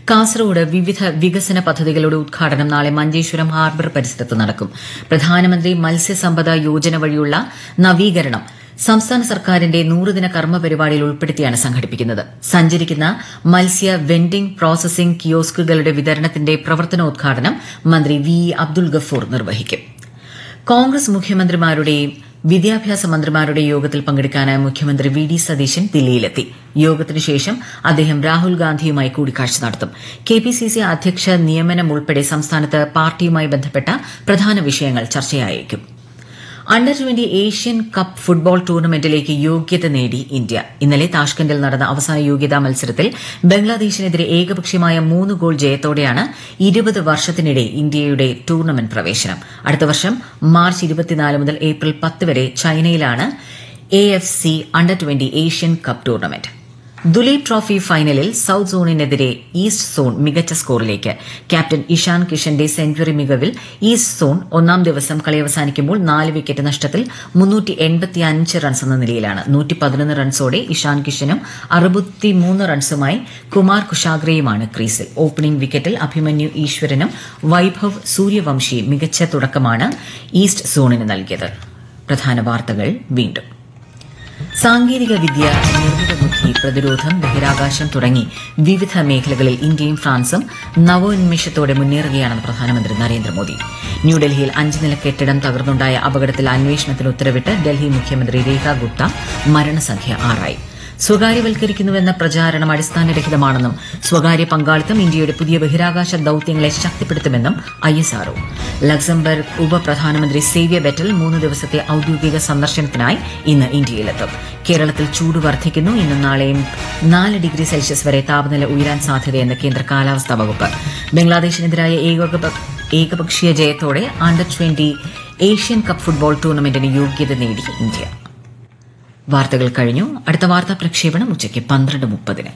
കാസർഗോഡ് വിവിധ വികസന പദ്ധതികളുടെ ഉദ്ഘാടനം നാളെ മഞ്ചേശ്വരം ഹാർബർ പരിസരത്ത് നടക്കും പ്രധാനമന്ത്രി മത്സ്യസമ്പദ യോജന വഴിയുള്ള നവീകരണം സംസ്ഥാന സർക്കാരിന്റെ നൂറുദിന കർമ്മ പരിപാടിയിൽ ഉൾപ്പെടുത്തിയാണ് സംഘടിപ്പിക്കുന്നത് സഞ്ചരിക്കുന്ന മത്സ്യ വെൻഡിംഗ് പ്രോസസിംഗ് കിയോസ്കുകളുടെ വിതരണത്തിന്റെ പ്രവർത്തനോദ്ഘാടനം മന്ത്രി വി ഇ അബ്ദുൾ ഗഫൂർ നിർവഹിക്കും കോൺഗ്രസ് മുഖ്യമന്ത്രിമാരുടെയും വിദ്യാഭ്യാസ മന്ത്രിമാരുടെ യോഗത്തിൽ പങ്കെടുക്കാനായി മുഖ്യമന്ത്രി വി ഡി സതീശൻ ദില്ലിയിലെത്തി യോഗത്തിനു ശേഷം അദ്ദേഹം രാഹുൽ ഗാന്ധിയുമായി കൂടിക്കാഴ്ച നടത്തും കെ പി സി സി അധ്യക്ഷ നിയമനം ഉൾപ്പെടെ സംസ്ഥാനത്ത് പാർട്ടിയുമായി ബന്ധപ്പെട്ട പ്രധാന വിഷയങ്ങൾ ചർച്ചയായേക്കും under twenty Asian cup football ടൂർണമെന്റിലേക്ക് യോഗ്യത നേടി ഇന്ത്യ ഇന്നലെ താഷ്കന്റിൽ നടന്ന അവസാന യോഗ്യതാ മത്സരത്തിൽ ബംഗ്ലാദേശിനെതിരെ ഏകപക്ഷീയമായ മൂന്ന് ഗോൾ ജയത്തോടെയാണ് ഇരുപത് വർഷത്തിനിടെ ഇന്ത്യയുടെ ടൂർണമെന്റ് പ്രവേശനം അടുത്ത വർഷം മാർച്ച് ഇരുപത്തിനാല് മുതൽ ഏപ്രിൽ പത്ത് വരെ ചൈനയിലാണ് A F C under twenty Asian cup tournament Duleep trophy ഫൈനലിൽ സൌത്ത് സോണിനെതിരെ ഈസ്റ്റ് സോൺ മികച്ച സ്കോറിലേക്ക് ക്യാപ്റ്റൻ ഇഷാൻ കിഷന്റെ സെഞ്ചുറി മികവിൽ ഈസ്റ്റ് സോൺ ഒന്നാം ദിവസം കളി അവസാനിക്കുമ്പോൾ നാല് വിക്കറ്റ് നഷ്ടത്തിൽ റൺസ് എന്ന നിലയിലാണ് റൺസോടെ ഇഷാൻ കിഷനും അറുപത്തിമൂന്ന് റൺസുമായി കുമാർ കുശാഗ്രയുമാണ് ക്രീസിൽ ഓപ്പണിംഗ് വിക്കറ്റിൽ അഭിമന്യു ഈശ്വരനും വൈഭവ് സൂര്യവംശി മികച്ച തുടക്കമാണ് ഈസ്റ്റ് സോണിന് നൽകിയത് പ്രധാന വാർത്തകൾ വീണ്ടും സാങ്കേതിക വിദ്യ നിർമ്മിത ബുദ്ധി പ്രതിരോധം ബഹിരാകാശം തുടങ്ങി വിവിധ മേഖലകളിൽ ഇന്ത്യയും ഫ്രാൻസും നവോന്മേഷത്തോടെ മുന്നേറുകയാണെന്ന് പ്രധാനമന്ത്രി നരേന്ദ്രമോദി ന്യൂഡൽഹിയിൽ അഞ്ച് നില കെട്ടിടം തകർന്നുണ്ടായ അപകടത്തിൽ അന്വേഷണത്തിന് ഉത്തരവിട്ട് ഡൽഹി മുഖ്യമന്ത്രി രേഖ ഗുപ്ത മരണസംഖ്യ ആറായി സ്വകാര്യവൽക്കരിക്കുന്നുവെന്ന പ്രചാരണം അടിസ്ഥാനരഹിതമാണെന്നും സ്വകാര്യ പങ്കാളിത്തം ഇന്ത്യയുടെ പുതിയ ബഹിരാകാശ ദൌത്യങ്ങളെ ശക്തിപ്പെടുത്തുമെന്നും ഐഎസ്ആർഒ ലക്സംബർഗ് ഉപപ്രധാനമന്ത്രി സേവ്യ ബെറ്റൽ മൂന്ന് ദിവസത്തെ ഔദ്യോഗിക സന്ദർശനത്തിനായി ഇന്ന് ഇന്ത്യയിലെത്തും കേരളത്തിൽ ചൂട് വർദ്ധിക്കുന്നു ഇന്നും നാളെയും നാല് ഡിഗ്രി സെൽഷ്യസ് വരെ താപനില ഉയരാൻ സാധ്യതയെന്ന് കേന്ദ്ര കാലാവസ്ഥാ വകുപ്പ് ബംഗ്ലാദേശിനെതിരായ ഏകോപ ഏകപക്ഷീയ ജയത്തോടെ under twenty Asian cup football ടൂർണമെന്റിന് യോഗ്യത നേടി ഇന്ത്യ വാർത്തകൾ കഴിഞ്ഞു അടുത്ത വാർത്താ പ്രക്ഷേപണം ഉച്ചയ്ക്ക് പന്ത്രണ്ട് മുപ്പതിന്